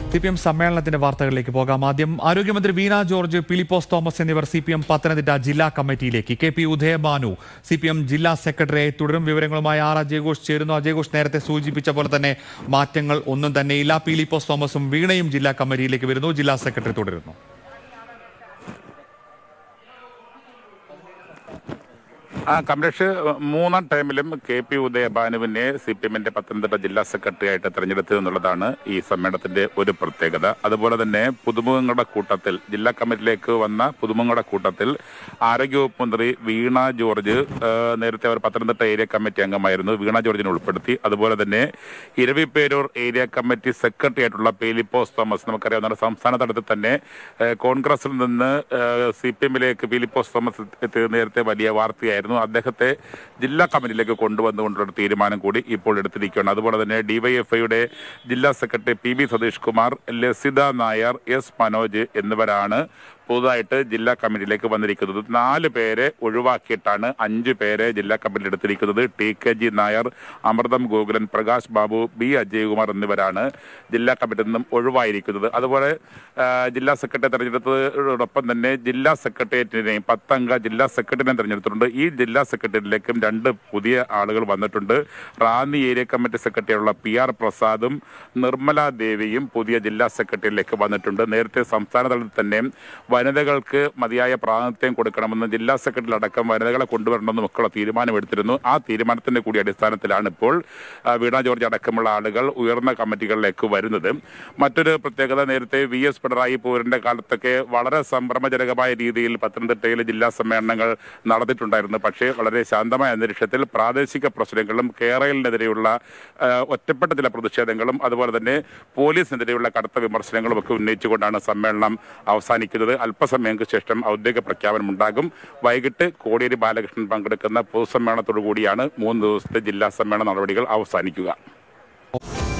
C P M സമ്മേളനത്തിന്റെ വാർത്തകളിലേക്ക് പോകാം ആദ്യം ആരോഗ്യമന്ത്രി വീണ ജോർജ് ഫിലിപ്പോസ് തോമസ് എന്നിവർ സി പി എം പത്തനംതിട്ട ജില്ലാ കമ്മിറ്റിയിലേക്ക് K P Udayabhanu C P M ജില്ലാ സെക്രട്ടറിയായി തുടരും വിവരങ്ങളുമായി ആർ അജയഘോഷ് ചേരുന്നു അജയഘോഷ് നേരത്തെ സൂചിപ്പിച്ച പോലെ തന്നെ മാറ്റങ്ങൾ ഒന്നും തന്നെയില്ല ഫിലിപ്പോസ് തോമസും വീണയും ജില്ലാ കമ്മിറ്റിയിലേക്ക് വരുന്നു ജില്ലാ സെക്രട്ടറി തുടരുന്നു ആ കമലേഷ് മൂന്നാം ടൈമിലും കെ പി ഉദയഭാനുവിനെ സി പി എമ്മിന്റെ പത്തനംതിട്ട ജില്ലാ സെക്രട്ടറി ആയിട്ട് തെരഞ്ഞെടുത്തത് എന്നുള്ളതാണ് ഈ സമ്മേളനത്തിന്റെ ഒരു പ്രത്യേകത അതുപോലെ തന്നെ പുതുമുഖങ്ങളുടെ കൂട്ടത്തിൽ ജില്ലാ കമ്മിറ്റിയിലേക്ക് വന്ന പുതുമുഖങ്ങളുടെ കൂട്ടത്തിൽ ആരോഗ്യവകുപ്പ് മന്ത്രി വീണ ജോർജ് ആ, നേരത്തെ അവർ പത്തനംതിട്ട ഏരിയ കമ്മിറ്റി അംഗമായിരുന്നു വീണ ജോർജിനെ ഉൾപ്പെടുത്തി അതുപോലെ തന്നെ ഇരവിപ്പേരൂർ ഏരിയ കമ്മിറ്റി സെക്രട്ടറി ആയിട്ടുള്ള പീലിപ്പോസ് തോമസ് നമുക്കറിയാവുന്ന സംസ്ഥാന തലത്തിൽ തന്നെ ആ, കോൺഗ്രസിൽ നിന്ന് സി പി എമ്മിലേക്ക് പീലിപ്പോസ് തോമസ് എത്തിയത് നേരത്തെ വലിയ വാർത്തയായിരുന്നു അദ്ദേഹത്തെ ജില്ലാ കമ്മിറ്റിയിലേക്ക് കൊണ്ടുവന്നുകൊണ്ടുള്ള തീരുമാനം കൂടി ഇപ്പോൾ എടുത്തിരിക്കുകയാണ് അതുപോലെ തന്നെ ഡിവൈഎഫ്ഐയുടെ ജില്ലാ secretary P B Satheesh Kumar Lasitha Nair S Manoj എന്നിവരാണ് പുതുതായിട്ട് ജില്ലാ കമ്മിറ്റിയിലേക്ക് വന്നിരിക്കുന്നത് നാല് പേരെ ഒഴിവാക്കിയിട്ടാണ് അഞ്ച് പേരെ ജില്ലാ കമ്മിറ്റിയിൽ എടുത്തിരിക്കുന്നത് T K G Nair Amritham Gokulan Prakash Babu B Ajaykumar എന്നിവരാണ് ജില്ലാ കമ്മിറ്റിയിൽ നിന്നും ഒഴിവായിരിക്കുന്നത് അതുപോലെ ആ, ജില്ലാ സെക്രട്ടറി തെരഞ്ഞെടുത്തതോടൊപ്പം തന്നെ ജില്ലാ സെക്രട്ടേറിയറ്റിനെയും പത്തംഗ ജില്ലാ സെക്രട്ടറിനെയും തെരഞ്ഞെടുത്തിട്ടുണ്ട് ഈ ജില്ലാ സെക്രട്ടേറിയറ്റിലേക്കും രണ്ട് പുതിയ ആളുകൾ വന്നിട്ടുണ്ട് റാന്നി ഏരിയ കമ്മിറ്റി സെക്രട്ടറിയുള്ള പി ആർ പ്രസാദും നിർമ്മല ദേവിയും പുതിയ ജില്ലാ സെക്രട്ടറിയിലേക്ക് വന്നിട്ടുണ്ട് നേരത്തെ സംസ്ഥാന തലത്തിൽ തന്നെ വനിതകൾക്ക് മതിയായ പ്രാതിനിധ്യം കൊടുക്കണമെന്ന് ജില്ലാ സെക്രട്ടറി അടക്കം വനിതകളെ കൊണ്ടുവരണമെന്നും ഒക്കെയുള്ള തീരുമാനമെടുത്തിരുന്നു ആ തീരുമാനത്തിന്റെ കൂടി അടിസ്ഥാനത്തിലാണ് ഇപ്പോൾ ആ, വീണ ജോർജ് അടക്കമുള്ള ആളുകൾ ഉയർന്ന കമ്മിറ്റികളിലേക്ക് വരുന്നത് മറ്റൊരു പ്രത്യേകത നേരത്തെ വി എസ് പിണറായി പോരിന്റെ കാലത്തൊക്കെ വളരെ സംഭ്രമജനകമായ രീതിയിൽ പത്തനംതിട്ടയിലെ ജില്ലാ സമ്മേളനങ്ങൾ നടന്നിട്ടുണ്ടായിരുന്നു പക്ഷേ വളരെ ശാന്തമായ അന്തരീക്ഷത്തിൽ പ്രാദേശിക പ്രശ്നങ്ങളും കേരളിനെതിരെയുള്ള ആ, ഒറ്റപ്പെട്ട ചില പ്രതിഷേധങ്ങളും അതുപോലെ തന്നെ പോലീസിനെതിരെയുള്ള കടുത്ത വിമർശനങ്ങളും ഒക്കെ ഉന്നയിച്ചുകൊണ്ടാണ് സമ്മേളനം അവസാനിക്കുന്നത് അല്പസമയങ്ങൾക്ക് ശേഷം ഔദ്യോഗിക പ്രഖ്യാപനം ഉണ്ടാകും വൈകിട്ട് കോടിയേരി ബാലകൃഷ്ണൻ പങ്കെടുക്കുന്ന പൊതുസമ്മേളനത്തോടു കൂടിയാണ് മൂന്ന് ദിവസത്തെ ജില്ലാ സമ്മേളന നടപടികൾ അവസാനിക്കുക